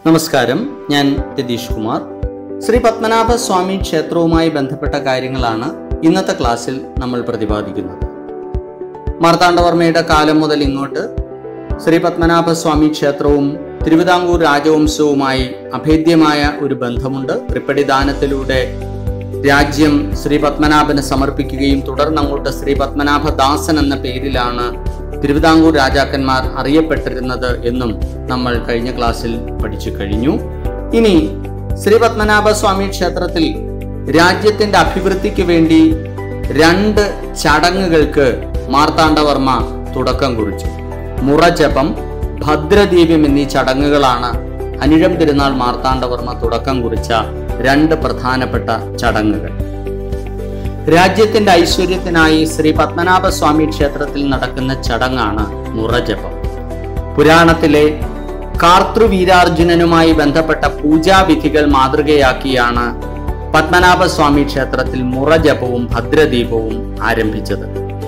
നമസ്കാരം ഞാൻ രതീഷ് കുമാർ ശ്രീ പത്മനാഭ സ്വാമി ക്ഷേത്രവുമായി ബന്ധപ്പെട്ട കാര്യങ്ങളാണ് ഇന്നത്തെ ക്ലാസ്സിൽ നമ്മൾ പ്രതിപാദിക്കുന്നത് മാർത്താണ്ഡവർമ്മയുടെ കാലം മുതൽ ഇങ്ങോട്ട് ശ്രീ പത്മനാഭ സ്വാമി ക്ഷേത്രവും തിരുവിതാംകൂർ രാജവംശവുമായി അഭേദ്യമായ ഒരു ബന്ധമുണ്ട് തൃപ്പടിദാനത്തിലൂടെ രാജ്യം ശ്രീ പത്മനാഭന് സമർപ്പിക്കുകയും തുടർന്ന് അങ്ങോട്ട് ശ്രീ പത്മനാഭ ദാസൻ എന്ന പേരിലാണ് തിരുവിതാംകൂർ രാജാക്കന്മാർ അറിയപ്പെട്ടിരുന്നത് എന്നും നമ്മൾ കഴിഞ്ഞ ക്ലാസ്സിൽ പഠിച്ചു കഴിഞ്ഞു ഇനി ശ്രീ പത്മനാഭ സ്വാമി ക്ഷേത്രത്തിൽ രാജ്യത്തിന്റെ അഭിവൃദ്ധിക്ക് വേണ്ടി രണ്ട് ചടങ്ങുകൾക്ക് മാർത്താണ്ഡവർമ്മ തുടക്കം കുറിച്ചു മുറജപം ഭദ്രദീപം എന്നീ ചടങ്ങുകളാണ് അനിഴം തിരുനാൾ മാർത്താണ്ഡവർമ്മ തുടക്കം കുറിച്ച രണ്ട് പ്രധാനപ്പെട്ട ചടങ്ങുകൾ രാജ്യത്തിന്റെ ഐശ്വര്യത്തിനായി ശ്രീ പത്മനാഭ സ്വാമി ക്ഷേത്രത്തിൽ നടക്കുന്ന ചടങ്ങാണ് മുറജപം പുരാണത്തിലെ കാർത്തൃവീരാർജുനനുമായി ബന്ധപ്പെട്ട പൂജാവിധികൾ മാതൃകയാക്കിയാണ് പത്മനാഭ സ്വാമി ക്ഷേത്രത്തിൽ മുറജപവും ഭദ്രദീപവും ആരംഭിച്ചത്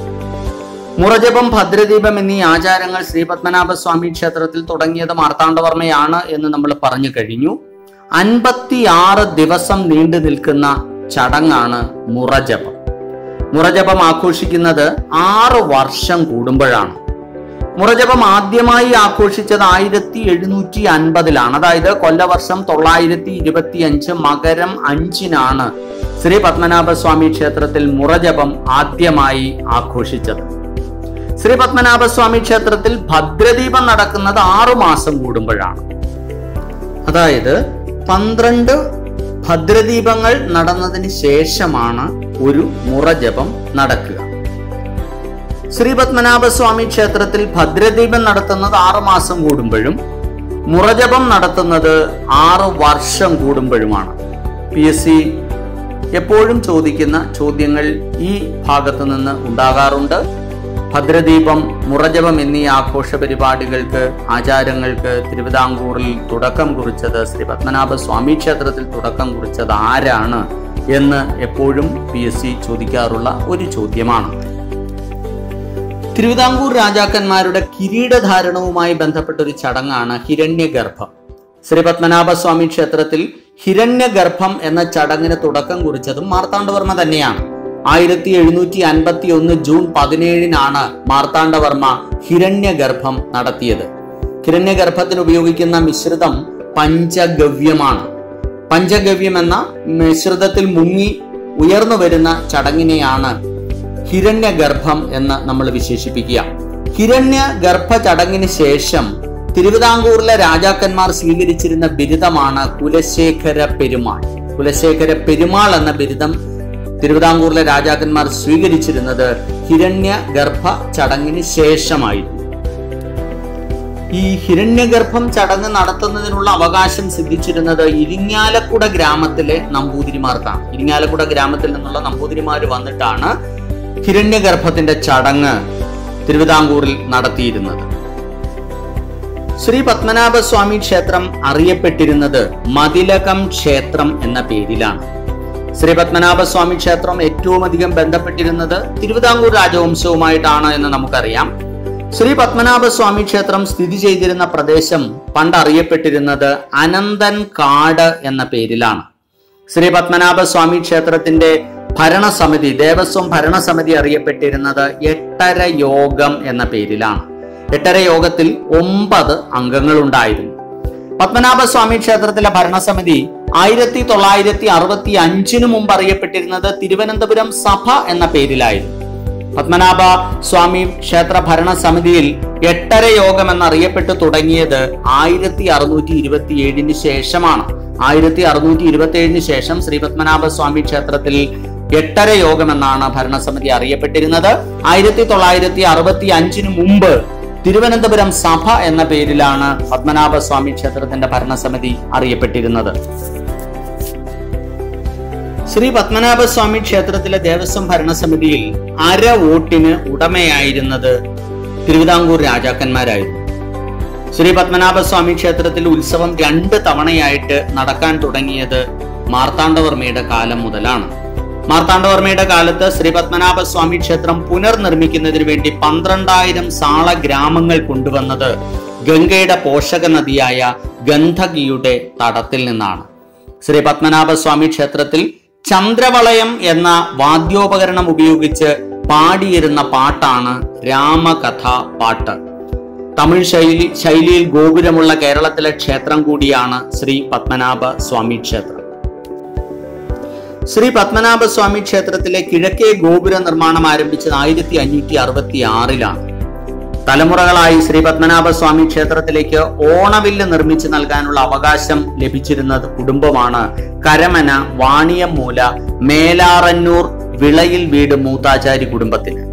മുറജപം ഭദ്രദീപം എന്നീ ആചാരങ്ങൾ ശ്രീ പത്മനാഭ സ്വാമി ക്ഷേത്രത്തിൽ തുടങ്ങിയത് മാർത്താണ്ഡവർമ്മയാണ് എന്ന് നമ്മൾ പറഞ്ഞു കഴിഞ്ഞു അൻപത്തിയാറ് ദിവസം നീണ്ടു നിൽക്കുന്ന ചടങ്ങാണ് മുറജപം മുറജപം ആഘോഷിക്കുന്നത് ആറ് വർഷം കൂടുമ്പോഴാണ് മുറജപം ആദ്യമായി ആഘോഷിച്ചത് ആയിരത്തി എഴുന്നൂറ്റി അൻപതിലാണ് അതായത് കൊല്ലവർഷം തൊള്ളായിരത്തി ഇരുപത്തി അഞ്ച് മകരം അഞ്ചിനാണ് ശ്രീ പത്മനാഭ സ്വാമി ക്ഷേത്രത്തിൽ മുറജപം ആദ്യമായി ആഘോഷിച്ചത് ശ്രീ പത്മനാഭ സ്വാമി ക്ഷേത്രത്തിൽ ഭദ്രദീപം നടക്കുന്നത് ആറു മാസം കൂടുമ്പോഴാണ് അതായത് പന്ത്രണ്ട് ഭദ്രദീപങ്ങൾ നടന്നതിന് ശേഷമാണ് ഒരു മുറജപം നടക്കുക ശ്രീ പത്മനാഭ സ്വാമി ക്ഷേത്രത്തിൽ ഭദ്രദീപം നടത്തുന്നത് ആറു മാസം കൂടുമ്പോഴും മുറജപം നടത്തുന്നത് ആറ് വർഷം കൂടുമ്പോഴുമാണ് പി എസ് സി എപ്പോഴും ചോദിക്കുന്ന ചോദ്യങ്ങൾ ഈ ഭാഗത്തു നിന്ന് ഉണ്ടാകാറുണ്ട് ഭദ്രദീപം മുറജപം എന്നീ ആഘോഷ പരിപാടികൾക്ക് ആചാരങ്ങൾക്ക് തിരുവിതാംകൂറിൽ തുടക്കം കുറിച്ചത് ശ്രീ പത്മനാഭ സ്വാമി ക്ഷേത്രത്തിൽ തുടക്കം കുറിച്ചത് ആരാണ് എന്ന് എപ്പോഴും പി എസ് സി ചോദിക്കാറുള്ള ഒരു ചോദ്യമാണ് തിരുവിതാംകൂർ രാജാക്കന്മാരുടെ കിരീടധാരണവുമായി ബന്ധപ്പെട്ട ഒരു ചടങ്ങാണ് ഹിരണ്യഗർഭം ശ്രീ പത്മനാഭ സ്വാമി ക്ഷേത്രത്തിൽ ഹിരണ്യഗർഭം എന്ന ചടങ്ങിന് തുടക്കം കുറിച്ചതും മാർത്താണ്ഡവർമ്മ തന്നെയാണ് ആയിരത്തി എഴുന്നൂറ്റി അൻപത്തി ഒന്ന് ജൂൺ പതിനേഴിനാണ് മാർത്താണ്ഡവർമ്മ ഹിരണ്യഗർഭം നടത്തിയത് ഹിരണ്യഗർഭത്തിന് ഉപയോഗിക്കുന്ന മിശ്രിതം പഞ്ചഗവ്യമാണ് പഞ്ചഗവ്യം എന്ന മിശ്രിതത്തിൽ മുങ്ങി ഉയർന്നു വരുന്ന ചടങ്ങിനെയാണ് ഹിരണ്യഗർഭം എന്ന് നമ്മൾ വിശേഷിപ്പിക്കുക ഹിരണ്യഗർഭ ചടങ്ങിന് ശേഷം തിരുവിതാംകൂറിലെ രാജാക്കന്മാർ സ്വീകരിച്ചിരുന്ന ബിരുദമാണ് കുലശേഖര പെരുമാൾ കുലശേഖര പെരുമാൾ എന്ന ബിരുദം തിരുവിതാംകൂറിലെ രാജാക്കന്മാർ സ്വീകരിച്ചിരുന്നത് ഹിരണ്യഗർഭ ചടങ്ങിന് ശേഷമായിരുന്നു ഈ ഹിരണ്യഗർഭം ചടങ്ങ് നടത്തുന്നതിനുള്ള അവകാശം സിദ്ധിച്ചിരുന്നത് ഇരിങ്ങാലക്കുട ഗ്രാമത്തിലെ നമ്പൂതിരിമാർക്കാണ് ഇരിങ്ങാലക്കുട ഗ്രാമത്തിൽ നിന്നുള്ള നമ്പൂതിരിമാർ വന്നിട്ടാണ് ഹിരണ്യഗർഭത്തിന്റെ ചടങ്ങ് തിരുവിതാംകൂറിൽ നടത്തിയിരുന്നത് ശ്രീ പത്മനാഭ സ്വാമി ക്ഷേത്രം അറിയപ്പെട്ടിരുന്നത് മതിലകം ക്ഷേത്രം എന്ന പേരിലാണ് ശ്രീ പത്മനാഭ സ്വാമി ക്ഷേത്രം ഏറ്റവും അധികം ബന്ധപ്പെട്ടിരുന്നത് തിരുവിതാംകൂർ രാജവംശവുമായിട്ടാണ് എന്ന് നമുക്കറിയാം ശ്രീ പത്മനാഭ സ്വാമി ക്ഷേത്രം സ്ഥിതി ചെയ്തിരുന്ന പ്രദേശം പണ്ട് അറിയപ്പെട്ടിരുന്നത് അനന്തൻ കാട് എന്ന പേരിലാണ് ശ്രീ പത്മനാഭ സ്വാമി ക്ഷേത്രത്തിന്റെ ഭരണസമിതി ദേവസ്വം ഭരണസമിതി അറിയപ്പെട്ടിരുന്നത് എട്ടര യോഗം എന്ന പേരിലാണ് എട്ടര യോഗത്തിൽ ഒമ്പത് അംഗങ്ങളുണ്ടായിരുന്നു പത്മനാഭ സ്വാമി ക്ഷേത്രത്തിലെ ഭരണസമിതി ആയിരത്തി തൊള്ളായിരത്തി അറുപത്തി അഞ്ചിനു മുമ്പ് അറിയപ്പെട്ടിരുന്നത് തിരുവനന്തപുരം സഭ എന്ന പേരിലായിരുന്നു പത്മനാഭ സ്വാമി ക്ഷേത്ര ഭരണസമിതിയിൽ എട്ടര യോഗം എന്നറിയപ്പെട്ടു തുടങ്ങിയത് ആയിരത്തി അറുന്നൂറ്റി ഇരുപത്തി ഏഴിന് ശേഷമാണ് ആയിരത്തി അറുന്നൂറ്റി ഇരുപത്തി ഏഴിന് ശേഷം ശ്രീ പത്മനാഭ സ്വാമി ക്ഷേത്രത്തിൽ എട്ടര യോഗം എന്നാണ് ഭരണസമിതി അറിയപ്പെട്ടിരുന്നത് ആയിരത്തി തൊള്ളായിരത്തി അറുപത്തി അഞ്ചിന് മുമ്പ് തിരുവനന്തപുരം സഭ എന്ന പേരിലാണ് പത്മനാഭ സ്വാമി ക്ഷേത്രത്തിന്റെ ഭരണസമിതി അറിയപ്പെട്ടിരുന്നത് ശ്രീ പത്മനാഭ സ്വാമി ക്ഷേത്രത്തിലെ ദേവസ്വം ഭരണസമിതിയിൽ അര വോട്ടിന് ഉടമയായിരുന്നത് തിരുവിതാംകൂർ രാജാക്കന്മാരായിരുന്നു ശ്രീ പത്മനാഭ സ്വാമി ക്ഷേത്രത്തിൽ ഉത്സവം രണ്ട് തവണയായിട്ട് നടക്കാൻ തുടങ്ങിയത് മാർത്താണ്ഡവർമ്മയുടെ കാലം മുതലാണ് മാർത്താണ്ഡവർമ്മയുടെ കാലത്ത് ശ്രീ പത്മനാഭ സ്വാമി ക്ഷേത്രം പുനർനിർമ്മിക്കുന്നതിന് വേണ്ടി പന്ത്രണ്ടായിരം സാള ഗ്രാമങ്ങൾ കൊണ്ടുവന്നത് ഗംഗയുടെ പോഷക നദിയായ ഗന്ധകിയുടെ തടത്തിൽ നിന്നാണ് ശ്രീ പത്മനാഭസ്വാമി ക്ഷേത്രത്തിൽ ചന്ദ്രവളയം എന്ന വാദ്യോപകരണം ഉപയോഗിച്ച് പാടിയിരുന്ന പാട്ടാണ് രാമകഥ പാട്ട് തമിഴ് ശൈലി ശൈലിയിൽ ഗോപുരമുള്ള കേരളത്തിലെ ക്ഷേത്രം കൂടിയാണ് ശ്രീ പത്മനാഭ സ്വാമി ക്ഷേത്രം ശ്രീ പത്മനാഭ സ്വാമി ക്ഷേത്രത്തിലെ കിഴക്കേ ഗോപുര നിർമ്മാണം ആരംഭിച്ചത് ആയിരത്തി അഞ്ഞൂറ്റി അറുപത്തി ആറിലാണ് തലമുറകളായി ശ്രീ പത്മനാഭ സ്വാമി ക്ഷേത്രത്തിലേക്ക് ഓണവില്ല് നിർമ്മിച്ചു നൽകാനുള്ള അവകാശം ലഭിച്ചിരുന്നത് കുടുംബമാണ് കരമന വാണിയമ്മൂല മേലാറന്നൂർ വിളയിൽ വീട് മൂത്താചാരി കുടുംബത്തിന്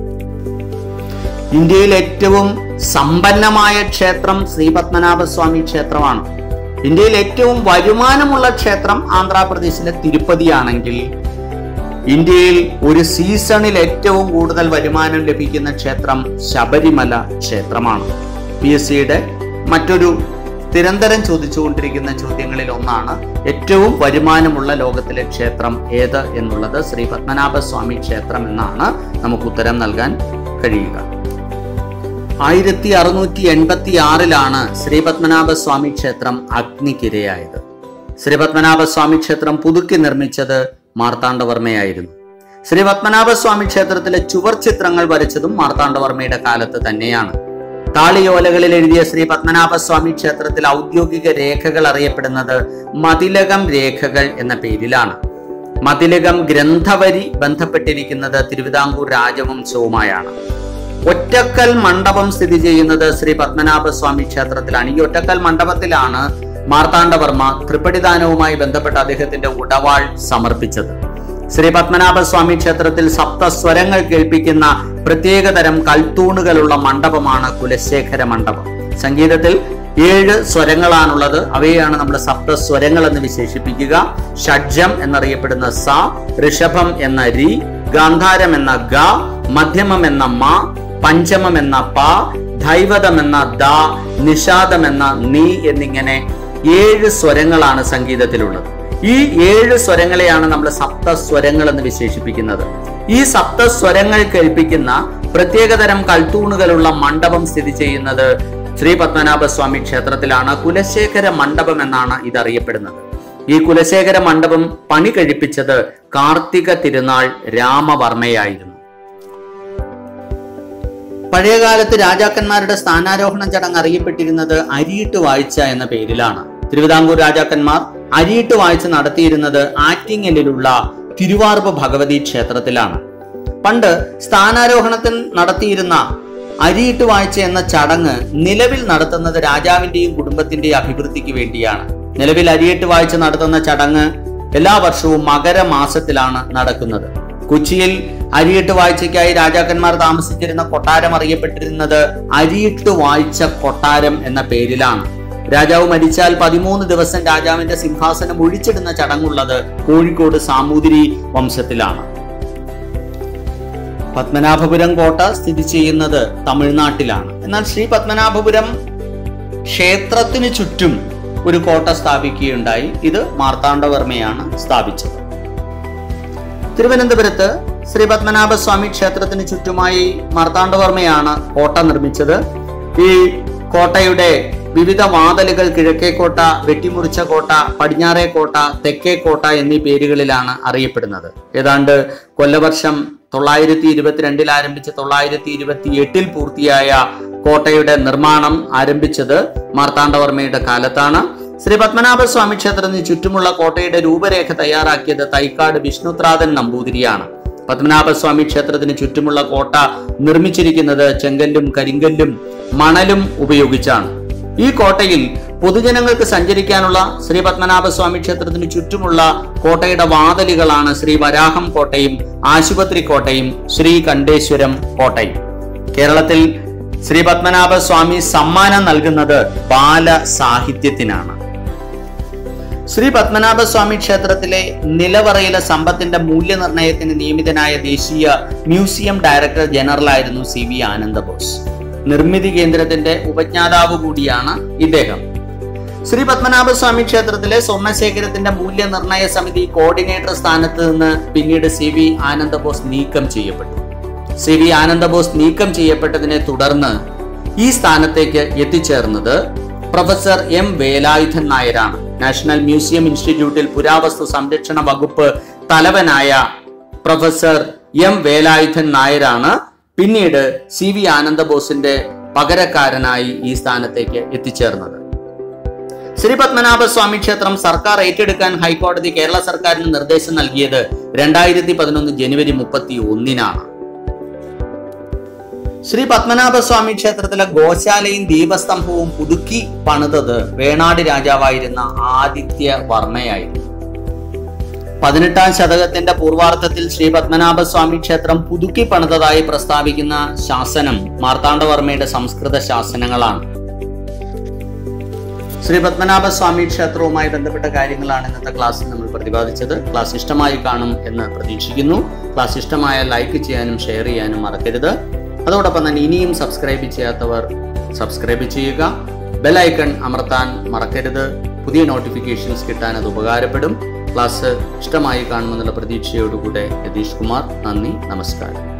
ഇന്ത്യയിൽ ഏറ്റവും സമ്പന്നമായ ക്ഷേത്രം ശ്രീ പത്മനാഭസ്വാമി ക്ഷേത്രമാണ് ഇന്ത്യയിൽ ഏറ്റവും വരുമാനമുള്ള ക്ഷേത്രം ആന്ധ്രാപ്രദേശിലെ തിരുപ്പതിയാണെങ്കിൽ ഇന്ത്യയിൽ ഒരു സീസണിൽ ഏറ്റവും കൂടുതൽ വരുമാനം ലഭിക്കുന്ന ക്ഷേത്രം ശബരിമല ക്ഷേത്രമാണ് പി എസ് സിയുടെ മറ്റൊരു നിരന്തരം ചോദിച്ചുകൊണ്ടിരിക്കുന്ന ചോദ്യങ്ങളിൽ ഒന്നാണ് ഏറ്റവും വരുമാനമുള്ള ലോകത്തിലെ ക്ഷേത്രം ഏത് എന്നുള്ളത് ശ്രീ പത്മനാഭസ്വാമി ക്ഷേത്രം എന്നാണ് നമുക്ക് ഉത്തരം നൽകാൻ കഴിയുക ആയിരത്തി അറുന്നൂറ്റി എൺപത്തി ആറിലാണ് ശ്രീ പത്മനാഭസ്വാമി ക്ഷേത്രം അഗ്നിക്കിരയായത് ശ്രീ പത്മനാഭസ്വാമി ക്ഷേത്രം പുതുക്കി നിർമ്മിച്ചത് മാർത്താണ്ഡവർമ്മയായിരുന്നു ശ്രീ പത്മനാഭസ്വാമി ക്ഷേത്രത്തിലെ ചുവർ ചിത്രങ്ങൾ വരച്ചതും മാർത്താണ്ഡവർമ്മയുടെ കാലത്ത് തന്നെയാണ് താളിയോലകളിൽ എഴുതിയ ശ്രീ പത്മനാഭസ്വാമി ക്ഷേത്രത്തിൽ ഔദ്യോഗിക രേഖകൾ അറിയപ്പെടുന്നത് മതിലകം രേഖകൾ എന്ന പേരിലാണ് മതിലകം ഗ്രന്ഥവരി ബന്ധപ്പെട്ടിരിക്കുന്നത് തിരുവിതാംകൂർ രാജവംശവുമായാണ് ഒറ്റക്കൽ മണ്ഡപം സ്ഥിതി ചെയ്യുന്നത് ശ്രീ പത്മനാഭസ്വാമി ക്ഷേത്രത്തിലാണ് ഈ ഒറ്റക്കൽ മണ്ഡപത്തിലാണ് മാർത്താണ്ഡവർമ്മ ത്രിപടിദാനവുമായി ബന്ധപ്പെട്ട അദ്ദേഹത്തിന്റെ ഉടവാൾ സമർപ്പിച്ചത് ശ്രീ പത്മനാഭസ്വാമി ക്ഷേത്രത്തിൽ സപ്തസ്വരങ്ങൾ കേൾപ്പിക്കുന്ന പ്രത്യേകതരം കൽത്തൂണുകളുള്ള മണ്ഡപമാണ് കുലശേഖര മണ്ഡപം സംഗീതത്തിൽ ഏഴ് സ്വരങ്ങളാണുള്ളത് അവയെയാണ് നമ്മൾ സപ്തസ്വരങ്ങൾ എന്ന് വിശേഷിപ്പിക്കുക ഷഡ്ജം എന്നറിയപ്പെടുന്ന സ ഋഷഭം എന്ന രി ഗാന്ധാരം എന്ന ഗ മധ്യമം എന്ന മ പഞ്ചമം എന്ന പ ധൈവതം എന്ന ദ നിഷാദം എന്ന നീ എന്നിങ്ങനെ ഏഴ് സ്വരങ്ങളാണ് സംഗീതത്തിലുള്ളത് ഈ ഏഴ് സ്വരങ്ങളെയാണ് നമ്മൾ സപ്തസ്വരങ്ങൾ എന്ന് വിശേഷിപ്പിക്കുന്നത് ഈ സപ്തസ്വരങ്ങൾ കേൾപ്പിക്കുന്ന പ്രത്യേകതരം കൽത്തൂണുകളുള്ള മണ്ഡപം സ്ഥിതി ചെയ്യുന്നത് ശ്രീ പത്മനാഭസ്വാമി ക്ഷേത്രത്തിലാണ് കുലശേഖര മണ്ഡപം എന്നാണ് ഇതറിയപ്പെടുന്നത് ഈ കുലശേഖര മണ്ഡപം പണി കഴിപ്പിച്ചത് കാർത്തിക തിരുനാൾ രാമവർമ്മയായിരുന്നു പഴയകാലത്ത് രാജാക്കന്മാരുടെ സ്ഥാനാരോഹണ ചടങ്ങ് അറിയപ്പെട്ടിരുന്നത് അരിയിട്ട് വാഴ്ച എന്ന പേരിലാണ് തിരുവിതാംകൂർ രാജാക്കന്മാർ അരിയിട്ട് വാഴ്ച നടത്തിയിരുന്നത് ആറ്റിങ്ങലിലുള്ള തിരുവാർപ്പ് ഭഗവതി ക്ഷേത്രത്തിലാണ് പണ്ട് സ്ഥാനാരോഹണത്തിൽ നടത്തിയിരുന്ന അരിയിട്ട് വാഴ്ച എന്ന ചടങ്ങ് നിലവിൽ നടത്തുന്നത് രാജാവിന്റെയും കുടുംബത്തിന്റെയും അഭിവൃദ്ധിക്ക് വേണ്ടിയാണ് നിലവിൽ അരിയിട്ട് വാഴ്ച നടത്തുന്ന ചടങ്ങ് എല്ലാ വർഷവും മകരമാസത്തിലാണ് നടക്കുന്നത് കൊച്ചിയിൽ അരിയിട്ട് വാഴ്ചയ്ക്കായി രാജാക്കന്മാർ താമസിച്ചിരുന്ന കൊട്ടാരം അറിയപ്പെട്ടിരുന്നത് അരിയിട്ട് വാഴ്ച കൊട്ടാരം എന്ന പേരിലാണ് രാജാവ് മരിച്ചാൽ പതിമൂന്ന് ദിവസം രാജാവിന്റെ സിംഹാസനം ഒഴിച്ചിടുന്ന ചടങ്ങുള്ളത് കോഴിക്കോട് സാമൂതിരി വംശത്തിലാണ് പത്മനാഭപുരം കോട്ട സ്ഥിതി ചെയ്യുന്നത് തമിഴ്നാട്ടിലാണ് എന്നാൽ ശ്രീ പത്മനാഭപുരം ക്ഷേത്രത്തിന് ചുറ്റും ഒരു കോട്ട സ്ഥാപിക്കുകയുണ്ടായി ഇത് മാർത്താണ്ഡവർമ്മയാണ് സ്ഥാപിച്ചത് തിരുവനന്തപുരത്ത് ശ്രീ പത്മനാഭസ്വാമി ക്ഷേത്രത്തിന് ചുറ്റുമായി മാർത്താണ്ഡവർമ്മയാണ് കോട്ട നിർമ്മിച്ചത് ഈ കോട്ടയുടെ വിവിധ വാതിലുകൾ കിഴക്കേ കോട്ട വെട്ടിമുറിച്ച കോട്ട പടിഞ്ഞാറേ കോട്ട തെക്കേ കോട്ട എന്നീ പേരുകളിലാണ് അറിയപ്പെടുന്നത് ഏതാണ്ട് കൊല്ലവർഷം തൊള്ളായിരത്തി ഇരുപത്തിരണ്ടിൽ ആരംഭിച്ച് തൊള്ളായിരത്തി ഇരുപത്തി എട്ടിൽ പൂർത്തിയായ കോട്ടയുടെ നിർമ്മാണം ആരംഭിച്ചത് മാർത്താണ്ഡവർമ്മയുടെ കാലത്താണ് ശ്രീ പത്മനാഭസ്വാമി ക്ഷേത്രത്തിന് ചുറ്റുമുള്ള കോട്ടയുടെ രൂപരേഖ തയ്യാറാക്കിയത് തൈക്കാട് വിഷ്ണുത്രാതൻ നമ്പൂതിരിയാണ് പത്മനാഭസ്വാമി ക്ഷേത്രത്തിന് ചുറ്റുമുള്ള കോട്ട നിർമ്മിച്ചിരിക്കുന്നത് ചെങ്കല്ലും കരിങ്കല്ലും മണലും ഉപയോഗിച്ചാണ് ഈ കോട്ടയിൽ പൊതുജനങ്ങൾക്ക് സഞ്ചരിക്കാനുള്ള ശ്രീ പത്മനാഭസ്വാമി ക്ഷേത്രത്തിന് ചുറ്റുമുള്ള കോട്ടയുടെ വാതിലുകളാണ് ശ്രീ വരാഹം കോട്ടയും ആശുപത്രി കോട്ടയും ശ്രീ കണ്ഠേശ്വരം കോട്ടയും കേരളത്തിൽ ശ്രീ പത്മനാഭസ്വാമി സമ്മാനം നൽകുന്നത് ബാല സാഹിത്യത്തിനാണ് ശ്രീ പത്മനാഭസ്വാമി ക്ഷേത്രത്തിലെ നിലവറയിലെ സമ്പത്തിന്റെ മൂല്യനിർണ്ണയത്തിന് നിയമിതനായ ദേശീയ മ്യൂസിയം ഡയറക്ടർ ജനറൽ ആയിരുന്നു സി വി ആനന്ദബോസ് നിർമ്മിതി കേന്ദ്രത്തിന്റെ ഉപജ്ഞാതാവ് കൂടിയാണ് ഇദ്ദേഹം ശ്രീ പത്മനാഭസ്വാമി ക്ഷേത്രത്തിലെ സ്വർണ്ണശേഖരത്തിന്റെ മൂല്യനിർണ്ണയ സമിതി കോർഡിനേറ്റർ സ്ഥാനത്ത് നിന്ന് പിന്നീട് സി വി ആനന്ദബോസ് നീക്കം ചെയ്യപ്പെട്ടു സി വി ആനന്ദബോസ് നീക്കം ചെയ്യപ്പെട്ടതിനെ തുടർന്ന് ഈ സ്ഥാനത്തേക്ക് എത്തിച്ചേർന്നത് പ്രൊഫസർ എം വേലായുധൻ നായരാണ് നാഷണൽ മ്യൂസിയം ഇൻസ്റ്റിറ്റ്യൂട്ടിൽ പുരാവസ്തു സംരക്ഷണ വകുപ്പ് തലവനായ പ്രൊഫസർ എം വേലായുധൻ നായരാണ് പിന്നീട് സി വി ആനന്ദബോസിന്റെ പകരക്കാരനായി ഈ സ്ഥാനത്തേക്ക് എത്തിച്ചേർന്നത് ശ്രീ പത്മനാഭസ്വാമി ക്ഷേത്രം സർക്കാർ ഏറ്റെടുക്കാൻ ഹൈക്കോടതി കേരള സർക്കാരിന് നിർദ്ദേശം നൽകിയത് രണ്ടായിരത്തി പതിനൊന്ന് ജനുവരി മുപ്പത്തി ഒന്നിനാണ് ശ്രീ പത്മനാഭസ്വാമി ക്ഷേത്രത്തിലെ ഗോശാലയും ദീപസ്തംഭവും പുതുക്കി പണിതത് വേണാട് രാജാവായിരുന്ന ആദിത്യ വർമ്മയായിരുന്നു പതിനെട്ടാം ശതകത്തിന്റെ പൂർവാർത്ഥത്തിൽ ശ്രീ പത്മനാഭസ്വാമി ക്ഷേത്രം പുതുക്കി പണിതതായി പ്രസ്താവിക്കുന്ന ശാസനം മാർത്താണ്ഡവർമ്മയുടെ സംസ്കൃത ശാസനങ്ങളാണ് ശ്രീ പത്മനാഭസ്വാമി ക്ഷേത്രവുമായി ബന്ധപ്പെട്ട കാര്യങ്ങളാണ് ഇന്നത്തെ ക്ലാസ്സിൽ നമ്മൾ പ്രതിപാദിച്ചത് ക്ലാസ് ഇഷ്ടമായി കാണും എന്ന് പ്രതീക്ഷിക്കുന്നു ക്ലാസ് ഇഷ്ടമായ ലൈക്ക് ചെയ്യാനും ഷെയർ ചെയ്യാനും മറക്കരുത് അതോടൊപ്പം തന്നെ ഇനിയും സബ്സ്ക്രൈബ് ചെയ്യാത്തവർ സബ്സ്ക്രൈബ് ചെയ്യുക ബെൽ ഐക്കൺ അമർത്താൻ മറക്കരുത് പുതിയ നോട്ടിഫിക്കേഷൻസ് കിട്ടാൻ അത് ഉപകാരപ്പെടും ക്ലാസ് ഇഷ്ടമായി കാണുമെന്നുള്ള പ്രതീക്ഷയോടുകൂടെ യതീഷ് കുമാർ നന്ദി നമസ്കാരം